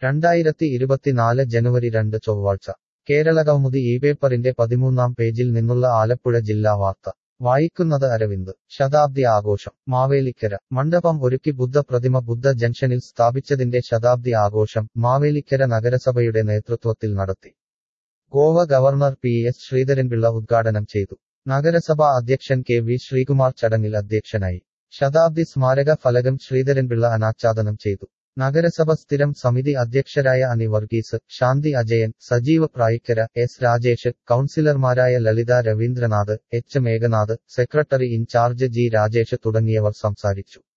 രണ്ടായിരത്തി ഇരുപത്തിനാല് ജനുവരി രണ്ട് ചൊവ്വാഴ്ച കേരളകൗമുദി ഈ പേപ്പറിന്റെ പതിമൂന്നാം പേജിൽ നിന്നുള്ള ആലപ്പുഴ ജില്ലാ വാർത്ത വായിക്കുന്നത് അരവിന്ദ് ശതാബ്ദി ആഘോഷം മാവേലിക്കര മണ്ഡപം ഒരുക്കി ബുദ്ധ പ്രതിമ ബുദ്ധ ജംഗ്ഷനിൽ സ്ഥാപിച്ചതിന്റെ ശതാബ്ദി ആഘോഷം മാവേലിക്കര നഗരസഭയുടെ നേതൃത്വത്തിൽ നടത്തി Goa governor P S Sreedharan Pillai ഉദ്ഘാടനം ചെയ്തു നഗരസഭാ അധ്യക്ഷൻ കെ വി ശ്രീകുമാർ ചടങ്ങിൽ അധ്യക്ഷനായി ശതാബ്ദി സ്മാരക ഫലകം ശ്രീധരൻപിള്ള അനാച്ഛാദനം ചെയ്തു നഗരസഭ സ്ഥിരം സമിതി അധ്യക്ഷരായ അനി വർഗീസ് ശാന്തി അജയൻ സജീവ് പ്രായിക്കര എസ് രാജേഷ് കൗൺസിലർമാരായ Lalitha Raveendranath H Meghanath secretary incharge G Rajesh തുടങ്ങിയവർ സംസാരിച്ചു